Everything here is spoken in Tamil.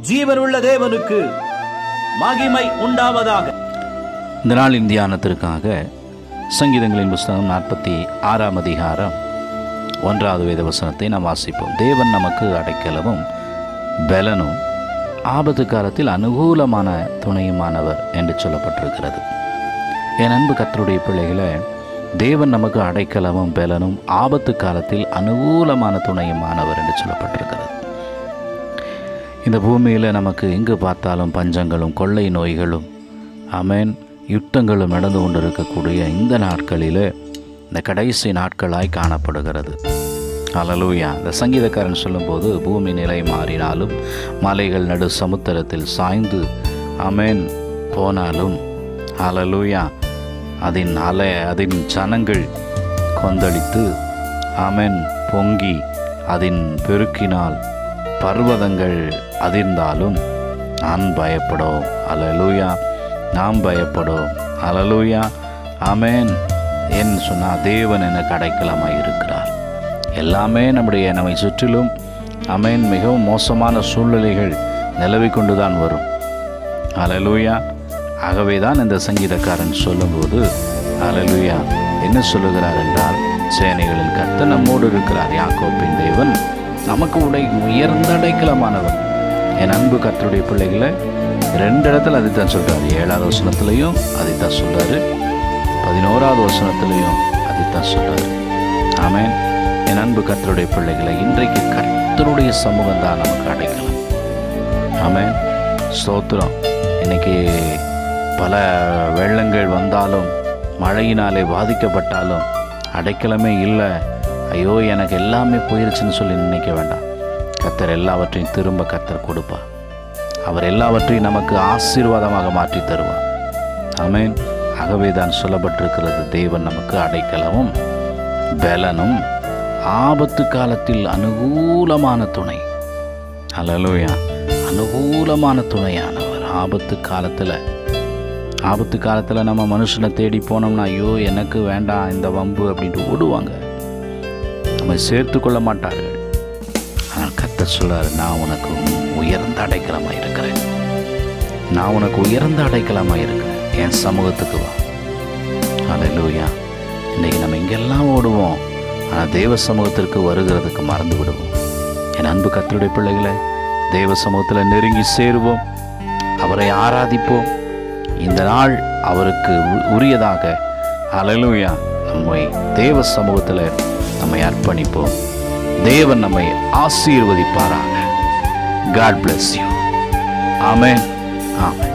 ஜீவனுள்ள தேவனுக்கு மகிமை உண்டாவதாக இந்த நாளின் தியானத்திற்காக சங்கீதங்களின் புஸ்தகம் நாற்பத்தி ஆறாம் அதிகாரம் ஒன்றாவது வேத வசனத்தை நாம் வாசிப்போம் தேவன் நமக்கு அடைக்கலமும் பலனும் ஆபத்து காலத்தில் அனுகூலமான துணையுமானவர் என்று சொல்லப்பட்டிருக்கிறது என் அன்பு கத்தருடைய பிள்ளைகளை தேவன் நமக்கு அடைக்கலமும் பலனும் ஆபத்து காலத்தில் அனுகூலமான துணையுமானவர் என்று சொல்லப்பட்டிருக்கிறது இந்த பூமியில் நமக்கு எங்கு பார்த்தாலும் பஞ்சங்களும் கொள்ளை நோய்களும் அமேன் யுத்தங்களும் நடந்து கொண்டிருக்கக்கூடிய இந்த நாட்களில் இந்த கடைசி நாட்களாய் காணப்படுகிறது அலலூயா இந்த சங்கீதக்காரன் சொல்லும்போது பூமி நிலை மாறினாலும் மலைகள் நடு சமுத்திரத்தில் சாய்ந்து அமேன் போனாலும் அலலூயா அதன் அலை அதன் ஜனங்கள் கொந்தளித்து அமேன் பொங்கி அதன் பெருக்கினால் பர்வதங்கள் அதிர்ந்தாலும் நான் பயப்படும் அலலூயா நாம் பயப்படும் அலலூயா ஆமேன் ஏன்னு சொன்னால் தேவன் எனக்கு அடைக்கலமாக இருக்கிறார் எல்லாமே நம்முடைய நம்மை சுற்றிலும் அமேன் மிகவும் மோசமான சூழ்நிலைகள் நிலவி கொண்டு தான் வரும் அலலூயா ஆகவே தான் இந்த சங்கீதக்காரன் சொல்லும்போது அலலூயா என்ன சொல்லுகிறார் என்றால் சேனைகளின் கர்த்தர் நம்மோடு இருக்கிறார் யாக்கோப்பின் தேவன் நமக்கு உடை உயர்ந்த அடைக்கலமானவர் என் அன்பு கர்த்தருடைய பிள்ளைகளை ரெண்டு இடத்துல அதைத்தான் சொல்கிறார் ஏழாவது வசனத்துலையும் அதைத்தான் சொல்கிறாரு பதினோராவது வசனத்துலையும் அதைத்தான் சொல்கிறாரு ஆமேன் என் அன்பு கர்த்தருடைய பிள்ளைகளை இன்றைக்கு கர்த்தருடைய சமூகம் தான் நமக்கு அடைக்கலாம் ஆமேன் ஸ்தோத்திரம் இன்னைக்கு பல வெள்ளங்கள் வந்தாலும் மழையினாலே பாதிக்கப்பட்டாலும் அடைக்கலமே இல்லை ஐயோ எனக்கு எல்லாமே போயிருச்சுன்னு சொல்லி நினைக்க வேண்டாம் கத்தர் எல்லாவற்றையும் திரும்ப கத்தர் கொடுப்பா அவர் எல்லாவற்றையும் நமக்கு ஆசீர்வாதமாக மாற்றி தருவார் ஆமேன் ஆகவே தான் சொல்லப்பட்டிருக்கிறது தேவன் நமக்கு அடைக்கலமும் பலனும் ஆபத்து காலத்தில் அனுகூலமான துணை அலலோயா அனுகூலமான துணையானவர் ஆபத்து காலத்தில் ஆபத்து காலத்தில் நம்ம மனுஷனை தேடி போனோம்னா ஐயோ எனக்கு வேண்டாம் இந்த வம்பு அப்படின்ட்டு ஓடுவாங்க நம்ம சேர்த்து கொள்ள மாட்டார்கள் ஆனால் கத்த சொல்றாரு நான் உனக்கு உயர்ந்த அடைக்கலமாக இருக்கிறேன் நான் உனக்கு உயர்ந்த அடைக்கலமாக இருக்கிறேன் என் சமூகத்துக்கு வா அலையிலூயா இன்றைக்கி நம்ம இங்கெல்லாம் ஓடுவோம் ஆனால் தெய்வ சமூகத்திற்கு வருகிறதுக்கு மறந்து விடுவோம் என் அன்பு கத்தருடைய பிள்ளைகளை தெய்வ சமூகத்தில் நெருங்கி சேருவோம் அவரை ஆராதிப்போம் இந்த நாள் அவருக்கு உ- உரியதாக அலலுயா நம்மை தேவ சமூகத்தில் நம்மை அர்ப்பணிப்போம் தேவன் நம்மை ஆசீர்வதிப்பாராக God bless you amen amen